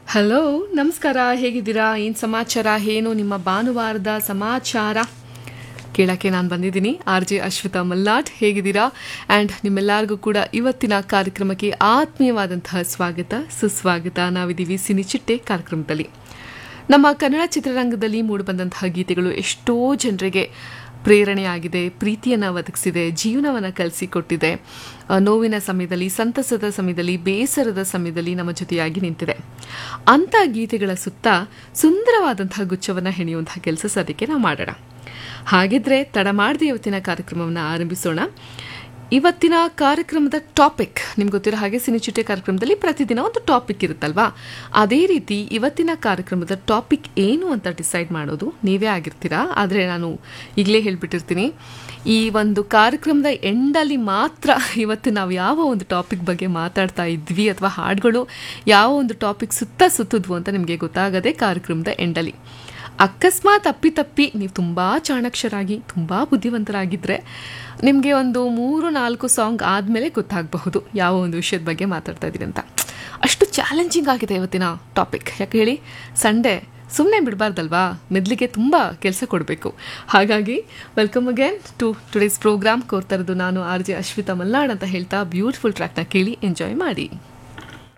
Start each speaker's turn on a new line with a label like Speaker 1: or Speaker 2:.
Speaker 1: hello ನಮಸ್ಕಾರ ಹೇಗಿದ್ದೀರಾ ಏನು ಸಮಾಚಾರ ಏನು ನಿಮ್ಮ ಭಾನುವಾರದ ಸಮಾಚಾರ ಕೇಳಕ್ಕೆ ನಾನು ಬಂದಿದ್ದೀನಿ ಆರ್ ಜೆ ಅಶ್ವಿತಾ ಮಲ್ಲಾಟ್ ಹೇಗಿದ್ದೀರಾ ಆ್ಯಂಡ್ ನಿಮ್ಮೆಲ್ಲರಿಗೂ ಕೂಡ ಇವತ್ತಿನ ಕಾರ್ಯಕ್ರಮಕ್ಕೆ ಆತ್ಮೀಯವಾದಂತಹ ಸ್ವಾಗತ ಸುಸ್ವಾಗತ ನಾವಿದ್ದೀವಿ ಸಿನಿ ಚಿಟ್ಟೆ ಕಾರ್ಯಕ್ರಮದಲ್ಲಿ ನಮ್ಮ ಕನ್ನಡ ಚಿತ್ರರಂಗದಲ್ಲಿ ಮೂಡಿಬಂದಂತಹ ಗೀತೆಗಳು ಎಷ್ಟೋ ಜನರಿಗೆ ಪ್ರೇರಣೆಯಾಗಿದೆ ಪ್ರೀತಿಯನ್ನು ಒದಗಿಸಿದೆ ಜೀವನವನ್ನು ಕಲಿಸಿಕೊಟ್ಟಿದೆ ಆ, ನೋವಿನ ಸಮಯದಲ್ಲಿ ಸಂತಸದ ಸಮಯದಲ್ಲಿ ಬೇಸರದ ಸಮಯದಲ್ಲಿ ನಮ್ಮ ಜೊತೆಯಾಗಿ ನಿಂತಿದೆ ಅಂಥ ಗೀತೆಗಳ ಸುತ್ತ ಸುಂದರವಾದಂತಹ ಗುಚ್ಛವನ್ನು ಹೆಣೆಯುವಂತಹ ಕೆಲಸ ಸದ್ಯಕ್ಕೆ ನಾವು ಮಾಡೋಣ ಹಾಗಿದ್ರೆ ತಡ ಮಾಡದೆ ಇವತ್ತಿನ ಕಾರ್ಯಕ್ರಮವನ್ನು ಆರಂಭಿಸೋಣ ಇವತ್ತಿನ ಕಾರ್ಯಕ್ರಮದ ಟಾಪಿಕ್ ನಿಮ್ಗೆ ಗೊತ್ತಿರೋ ಹಾಗೆ ಸಿನಿಚಿಟ್ಟೆ ಕಾರ್ಯಕ್ರಮದಲ್ಲಿ ಪ್ರತಿದಿನ ಒಂದು ಟಾಪಿಕ್ ಇರುತ್ತಲ್ವಾ ಅದೇ ರೀತಿ ಇವತ್ತಿನ ಕಾರ್ಯಕ್ರಮದ ಟಾಪಿಕ್ ಏನು ಅಂತ ಡಿಸೈಡ್ ಮಾಡೋದು ನೀವೇ ಆಗಿರ್ತೀರಾ ಆದರೆ ನಾನು ಈಗಲೇ ಹೇಳ್ಬಿಟ್ಟಿರ್ತೀನಿ ಈ ಒಂದು ಕಾರ್ಯಕ್ರಮದ ಎಂಡಲ್ಲಿ ಮಾತ್ರ ಇವತ್ತು ನಾವು ಯಾವ ಒಂದು ಟಾಪಿಕ್ ಬಗ್ಗೆ ಮಾತಾಡ್ತಾ ಇದ್ವಿ ಅಥವಾ ಹಾಡುಗಳು ಯಾವ ಒಂದು ಟಾಪಿಕ್ ಸುತ್ತ ಸುತ್ತಿದ್ವು ಅಂತ ನಿಮಗೆ ಗೊತ್ತಾಗದೆ ಕಾರ್ಯಕ್ರಮದ ಎಂಡಲ್ಲಿ ಅಕಸ್ಮಾತ್ ಅಪ್ಪಿತಪ್ಪಿ ನೀವು ತುಂಬ ಚಾಣಾಕ್ಷರಾಗಿ ತುಂಬ ಬುದ್ಧಿವಂತರಾಗಿದ್ದರೆ ನಿಮಗೆ ಒಂದು ಮೂರು ನಾಲ್ಕು ಸಾಂಗ್ ಆದಮೇಲೆ ಗೊತ್ತಾಗಬಹುದು ಯಾವ ಒಂದು ವಿಷಯದ ಬಗ್ಗೆ ಮಾತಾಡ್ತಾ ಇದ್ದೀರಿ ಅಂತ ಅಷ್ಟು ಚಾಲೆಂಜಿಂಗ್ ಆಗಿದೆ ಇವತ್ತಿನ ಟಾಪಿಕ್ ಯಾಕೆ ಹೇಳಿ ಸಂಡೇ ಸುಮ್ಮನೆ ಬಿಡಬಾರ್ದಲ್ವಾ ಮೆದ್ಲಿಗೆ ತುಂಬ ಕೆಲಸ ಕೊಡಬೇಕು ಹಾಗಾಗಿ welcome again to today's programme ಕೋರ್ತಾ ಇರೋದು ನಾನು ಆರ್ ಜೆ ಅಶ್ವಿತಾ ಮಲ್ನಾಡ್ ಅಂತ ಹೇಳ್ತಾ ಬ್ಯೂಟಿಫುಲ್ ಟ್ರ್ಯಾಕ್ನ ಕೇಳಿ ಎಂಜಾಯ್ ಮಾಡಿ